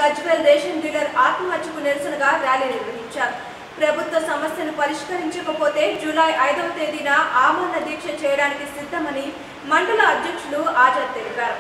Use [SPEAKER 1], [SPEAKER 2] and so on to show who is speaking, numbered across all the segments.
[SPEAKER 1] Gajwel ration dealer ఆత్మహత్యకు నిరసనగా rally నిర్వహించారు ప్రభుత్వ సమస్యను పరిష్కరించకపోతే జూలై ఐదవ తేదీన ఆమరణ దీక్ష చేయడానికి సిద్ధమని మండల అధ్యక్షులు ఆజాద్ తెలిపారు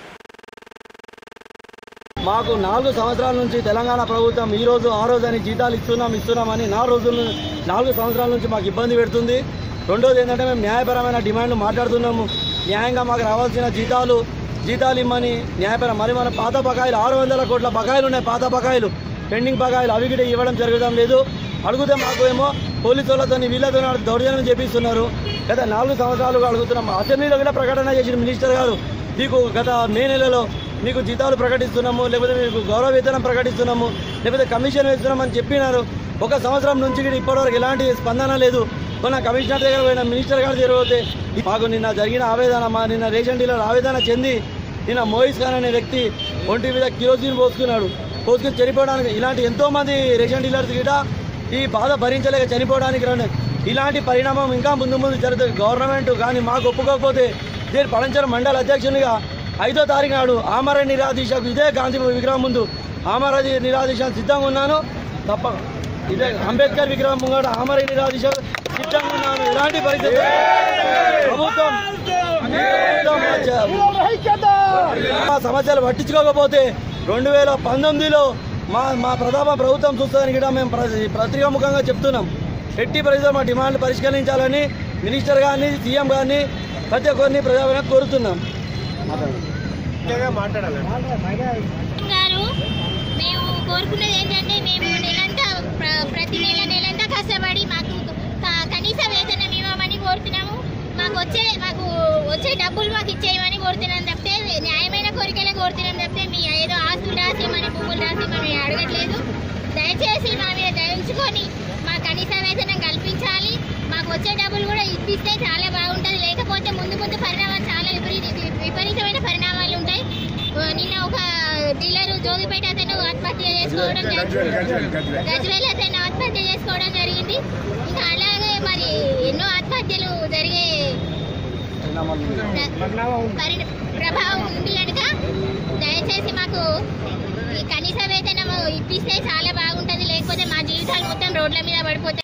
[SPEAKER 2] మాకు నాలుగు సంవత్సరాల నుంచి తెలంగాణ ప్రభుత్వం ఈ రోజు ఆ రోజు అని జీతాలు ఇస్తున్నాం ఇస్తున్నామని నాలుగు రోజుల ను- నాలుగు సంవత్సరాల నుంచి మాకు ఇబ్బంది పెడుతుంది రెండోది ఏంటంటే మేము న్యాయపరమైన డిమాండ్లు మాట్లాడుతున్నాము న్యాయంగా మాకు రావాల్సిన జీతాలు జీతాలు ఇమ్మని న్యాయపరం మరి మన పాత బకాయిలు ఆరు వందల కోట్ల బకాయిలు ఉన్నాయి పాత బకాయిలు పెండింగ్ బకాయిలు అవి కూడా ఇవ్వడం జరగడం లేదు అడిగితే మాకు ఏమో పోలీసు వాళ్ళతో వీళ్ళతో దౌర్జన్యం చేపిస్తున్నారు గత నాలుగు సంవత్సరాలుగా అడుగుతున్నాం అసెంబ్లీలో కూడా ప్రకటన చేసిన మినిస్టర్ గారు మీకు గత మే నెలలో మీకు జీతాలు ప్రకటిస్తున్నాము లేకపోతే మీకు గౌరవ వేతనం ప్రకటిస్తున్నాము లేకపోతే కమిషన్ వేస్తున్నామని చెప్పినారు ఒక సంవత్సరం నుంచి కూడా ఇప్పటివరకు ఎలాంటి స్పందన లేదు మొన్న కమిషనర్ దగ్గర పోయిన మినిస్టర్ గారు దగ్గర పోతే మాకు నిన్న జరిగిన ఆవేదన మా నిన్న రేషన్ డీలర్ ఆవేదన చెంది నిన్న మోయిస్ ఖాన్ అనే వ్యక్తి ఒంటి మీద కిరోసిన్ పోసుకున్నాడు పోసుకుని చనిపోవడానికి ఇలాంటి ఎంతో మంది రేషన్ డీలర్స్ గిట ఈ బాధ భరించలేక చనిపోవడానికి రండి ఇలాంటి పరిణామం ఇంకా ముందు ముందు జరుగుతుంది గవర్నమెంట్ కానీ మాకు ఒప్పుకోకపోతే దీని పడంచర మండల అధ్యక్షునిగా ఐదో తారీఖు నాడు ఆమర నిరాదీశకు ఇదే గాంధీ విగ్రహం ముందు ఆమర నిరాదీశ సిద్ధంగా ఉన్నాను తప్ప ఇదే అంబేద్కర్ విగ్రహం ముంగట ఆమర నిరాదీశ సిద్ధంగా ఉన్నాను ఎలాంటి పరిస్థితి ప్రభుత్వం ప్రభుత్వం మా సమస్యలు పట్టించుకోకపోతే రెండు వేల పంతొమ్మిదిలో మా మా ప్రతాప ప్రభుత్వం చూస్తుందని కూడా మేము ప్ర- పత్రికా ముఖంగా చెప్తున్నాం ఎట్టి పరిస్థితుల్లో మా డిమాండ్లు పరిష్కరించాలని మినిస్టర్ గారిని సీఎం గారిని ప్రతి ఒక్కరిని ప్రజాపరంగా కోరుతున్నాం
[SPEAKER 3] గారు మేము కోరుకున్నది ఏంటంటే మేము నెలంతా ప్ర- ప్రతి నెల నెలంతా కష్టపడి మాకు క- కనీస వేతనం ఇవ్వమని కోరుతున్నాము మాకు వచ్చే మాకు వచ్చే డబ్బులు మాకు ఇచ్చేయమని కోరుతున్నాం తప్పితే న్యాయమైన కోరికలే కోరుతున్నాం తప్పితే మీ ఏదో ఆస్తులు రాసేయమని భూములు రాసేయమని మేము అడగట్లేదు దయచేసి మా మీద దయించుకొని మా కనీస వేతనం కల్పించాలి మాకు వచ్చే డబ్బులు కూడా ఇప్పిస్తే చాలా బాగుంటుంది లేకపోతే ముందు ముందు పరిణామాలు చాలా విపరీత విపరీతమైన పరిణామాలు ఉంటాయి ఓ, నిన్న ఒక డీలర్ జోగిపేట అతను ఆత్మహత్య చేసుకోవడం జరిగింది గజ్వేల్ అతను ఆత్మహత్య చేసుకోవడం జరిగింది ఇంకా అలాగే మరి ఎన్నో ఆత్మహత్యలు జరిగే పరి- ప్రభావం ఉంది కనుక దయచేసి మాకు ఈ కనీస వేతనం ఇప్పిస్తే చాలా బాగుంటుంది లేకపోతే మా జీవితాలు మొత్తం రోడ్ల మీద పడిపోతాయి